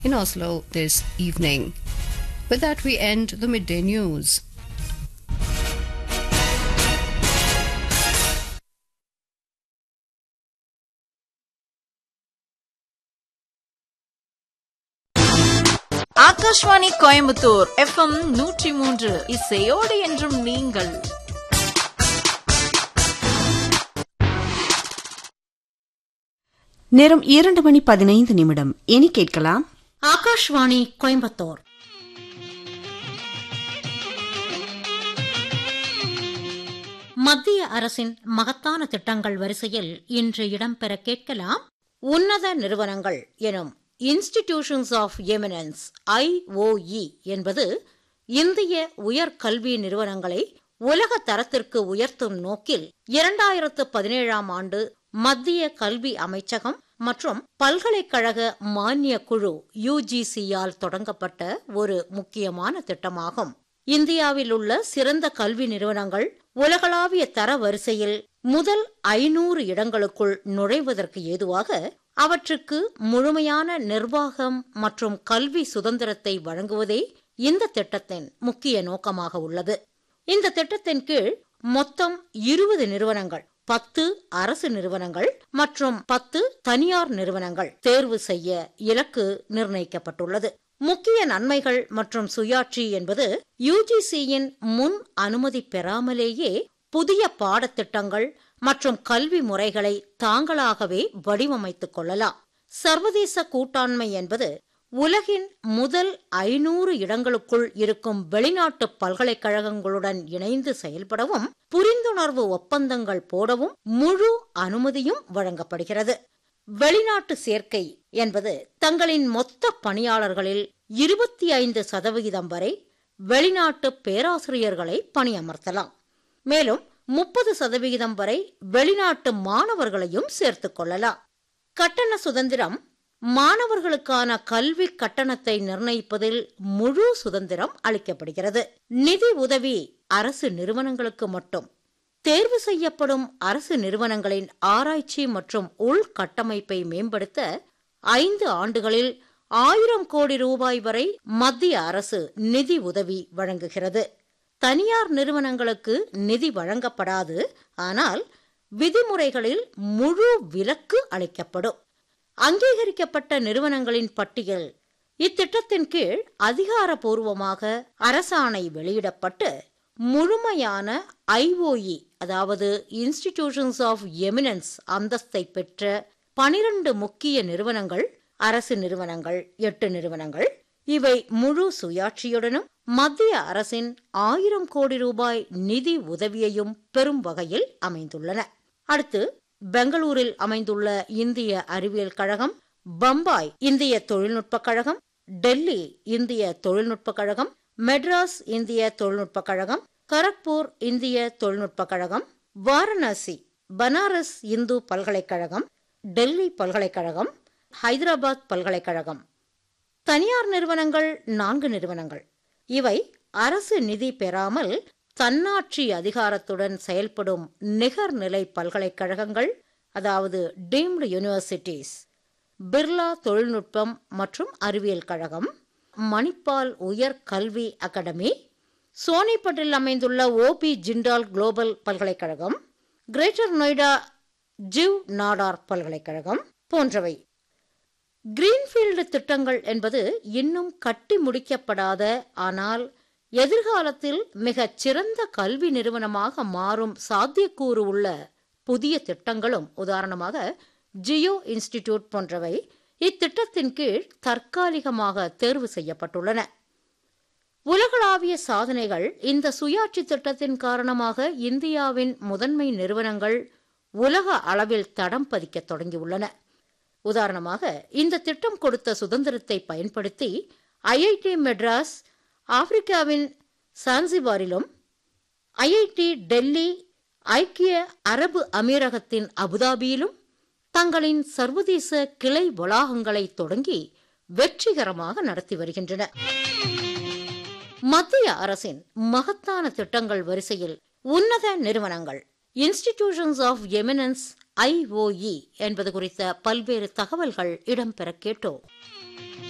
in Oslo this evening. With that, we end the midday news. Akashvani Coimbatore FM நூற்றி மூன்று இசையோடு என்றும் நீங்கள் நேரம் இரண்டு மணி பதினைந்து நிமிடம் இனி கேட்கலாம் ஆகாஷ்வாணி கோயம்புத்தூர் மத்திய அரசின் மகத்தான திட்டங்கள் வரிசையில் இன்று இடம்பெற கேட்கலாம் உன்னத நிறுவனங்கள் எனும் இன்ஸ்டிடியூஷன்ஸ் ஆஃப் எமினன்ஸ் ஐஓஇ என்பது இந்திய உயர்கல்வி நிறுவனங்களை உலக தரத்திற்கு உயர்த்தும் நோக்கில் இரண்டாயிரத்து பதினேழாம் ஆண்டு மத்திய கல்வி அமைச்சகம் மற்றும் பல்கலைக்கழக மானிய குழு யுஜிசியால் தொடங்கப்பட்ட ஒரு முக்கியமான திட்டமாகும் இந்தியாவில் உள்ள சிறந்த கல்வி நிறுவனங்கள் உலகளாவிய தர வரிசையில் முதல் ஐநூறு இடங்களுக்குள் நுழைவதற்கு ஏதுவாக அவற்றுக்கு முழுமையான நிர்வாகம் மற்றும் கல்வி சுதந்திரத்தை வழங்குவதே இந்த திட்டத்தின் முக்கிய நோக்கமாக உள்ளது இந்த திட்டத்தின் கீழ் மொத்தம் இருபது நிறுவனங்கள் பத்து அரசு நிறுவனங்கள் மற்றும் பத்து தனியார் நிறுவனங்கள் தேர்வு செய்ய இலக்கு நிர்ணயிக்கப்பட்டுள்ளது முக்கிய நன்மைகள் மற்றும் சுயாட்சி என்பது யுஜிசியின் முன் அனுமதி பெறாமலேயே புதிய பாடத்திட்டங்கள் மற்றும் கல்வி முறைகளை தாங்களாகவே வடிவமைத்துக் கொள்ளலாம் சர்வதேச கூட்டாண்மை என்பது உலகின் முதல் ஐநூறு இடங்களுக்குள் இருக்கும் வெளிநாட்டு பல்கலைக்கழகங்களுடன் இணைந்து செயல்படவும் புரிந்துணர்வு ஒப்பந்தங்கள் போடவும் முழு அனுமதியும் வழங்கப்படுகிறது வெளிநாட்டு சேர்க்கை என்பது தங்களின் மொத்த பணியாளர்களில் இருபத்தி ஐந்து சதவிகிதம் வரை வெளிநாட்டு பேராசிரியர்களை பணியமர்த்தலாம் மேலும் முப்பது சதவிகிதம் வரை வெளிநாட்டு மாணவர்களையும் சேர்த்துக் கொள்ளலாம் கட்டண சுதந்திரம் மாணவர்களுக்கான கல்வி கட்டணத்தை நிர்ணயிப்பதில் முழு சுதந்திரம் அளிக்கப்படுகிறது நிதி உதவி அரசு நிறுவனங்களுக்கு மட்டும் தேர்வு செய்யப்படும் அரசு நிறுவனங்களின் ஆராய்ச்சி மற்றும் உள்கட்டமைப்பை மேம்படுத்த ஐந்து ஆண்டுகளில் ஆயிரம் கோடி ரூபாய் வரை மத்திய அரசு நிதி உதவி வழங்குகிறது தனியார் நிறுவனங்களுக்கு நிதி வழங்கப்படாது ஆனால் விதிமுறைகளில் முழு விலக்கு அளிக்கப்படும் அங்கீகரிக்கப்பட்ட நிறுவனங்களின் பட்டியல் இத்திட்டத்தின் கீழ் அதிகாரப்பூர்வமாக அரசாணை வெளியிடப்பட்டு முழுமையான ஐஓஇ அதாவது இன்ஸ்டிடியூஷன்ஸ் ஆஃப் எமினன்ஸ் அந்தஸ்தை பெற்ற பனிரண்டு முக்கிய நிறுவனங்கள் அரசு நிறுவனங்கள் எட்டு நிறுவனங்கள் இவை முழு சுயாட்சியுடனும் மத்திய அரசின் ஆயிரம் கோடி ரூபாய் நிதி உதவியையும் பெறும் வகையில் அமைந்துள்ளன அடுத்து பெங்களூரில் அமைந்துள்ள இந்திய அறிவியல் கழகம் பம்பாய் இந்திய தொழில்நுட்ப கழகம் டெல்லி இந்திய தொழில்நுட்ப கழகம் மெட்ராஸ் இந்திய தொழில்நுட்ப கழகம் கரக்பூர் இந்திய தொழில்நுட்ப கழகம் வாரணாசி பனாரஸ் இந்து பல்கலைக்கழகம் டெல்லி பல்கலைக்கழகம் ஹைதராபாத் பல்கலைக்கழகம் தனியார் நிறுவனங்கள் நான்கு நிறுவனங்கள் இவை அரசு நிதி பெறாமல் தன்னாட்சி அதிகாரத்துடன் செயல்படும் நிகர்நிலை பல்கலைக்கழகங்கள் அதாவது டீம்டு யூனிவர்சிட்டிஸ் பிர்லா தொழில்நுட்பம் மற்றும் அறிவியல் கழகம் மணிப்பால் உயர் கல்வி அகாடமி சோனிபட்டில் அமைந்துள்ள ஓபி ஜிண்டால் குளோபல் பல்கலைக்கழகம் கிரேட்டர் நொய்டா ஜிவ் நாடார் பல்கலைக்கழகம் போன்றவை கிரீன்ஃபீல்டு திட்டங்கள் என்பது இன்னும் கட்டி முடிக்கப்படாத ஆனால் எதிர்காலத்தில் மிகச் சிறந்த கல்வி நிறுவனமாக மாறும் சாத்தியக்கூறு உள்ள புதிய திட்டங்களும் உதாரணமாக ஜியோ இன்ஸ்டிடியூட் போன்றவை இத்திட்டத்தின் கீழ் தற்காலிகமாக தேர்வு செய்யப்பட்டுள்ளன உலகளாவிய சாதனைகள் இந்த சுயாட்சி திட்டத்தின் காரணமாக இந்தியாவின் முதன்மை நிறுவனங்கள் உலக அளவில் தடம் பதிக்க தொடங்கியுள்ளன உதாரணமாக இந்த திட்டம் கொடுத்த சுதந்திரத்தை பயன்படுத்தி ஐஐடி மெட்ராஸ் ஆப்பிரிக்காவின் சான்சிபாரிலும் ஐஐடி டெல்லி ஐக்கிய அரபு அமீரகத்தின் அபுதாபியிலும் தங்களின் சர்வதேச கிளை வளாகங்களை தொடங்கி வெற்றிகரமாக நடத்தி வருகின்றன மத்திய அரசின் மகத்தான திட்டங்கள் வரிசையில் உன்னத நிறுவனங்கள் இன்ஸ்டிடியூஷன்ஸ் ஆஃப் எமினன்ஸ் ஐஓஇ என்பது குறித்த பல்வேறு தகவல்கள் இடம்பெற கேட்டோம்